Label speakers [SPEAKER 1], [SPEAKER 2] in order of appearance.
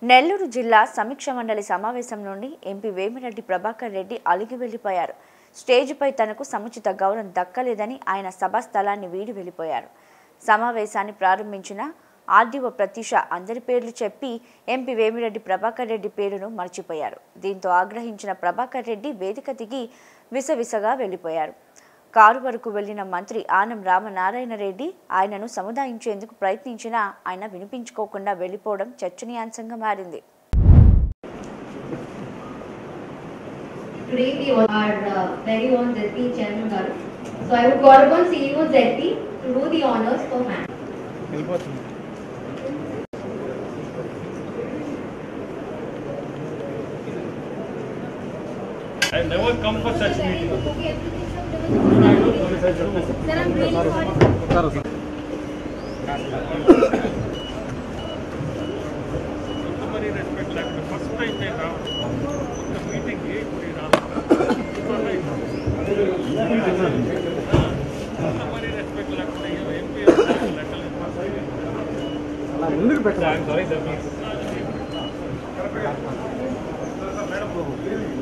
[SPEAKER 1] నెల్లూరు జిల్లా సమీక్ష మండలి సమావేశం నుండి ఎంపీ వేమిరెడ్డి ప్రభాకర్ రెడ్డి అలిగి వెళ్లిపోయారు స్టేజ్పై తనకు సముచిత గౌరవం దక్కలేదని ఆయన సభా స్థలాన్ని వీడి వెళ్లిపోయారు సమావేశాన్ని ప్రారంభించిన ఆర్డీఓ ప్రతీష అందరి పేర్లు చెప్పి ఎంపీ వేమిరెడ్డి ప్రభాకర్ రెడ్డి పేరును మర్చిపోయారు దీంతో ఆగ్రహించిన ప్రభాకర్ రెడ్డి వేదిక దిగి విసవిసగా వెళ్లిపోయారు కారు వరకు వెళ్లిన మంత్రి ఆనం రామనారాయణ రెడ్డి ఆయనను సముదాయించేందుకు ప్రయత్నించినా ఆయన వినిపించుకోకుండా వెళ్లిపోవడం చర్చనీయాంశంగా మారింది
[SPEAKER 2] Today we all are uh, very own ZP Chairman Garu. So I would call upon CEO ZP to do the honors for man.
[SPEAKER 3] వెళ్ళిపోతుంది
[SPEAKER 4] I never come for such meeting.
[SPEAKER 2] Sir, I'm really sorry.
[SPEAKER 4] Customary respect లేకుండా first time నేను రావడం ఒక మీటింగ్కి ఇప్పుడు రావాలి customary respect లేకుండా MP లెక్కలు
[SPEAKER 3] అలా ముందుకు పెట్టాలి
[SPEAKER 4] సారీ సార్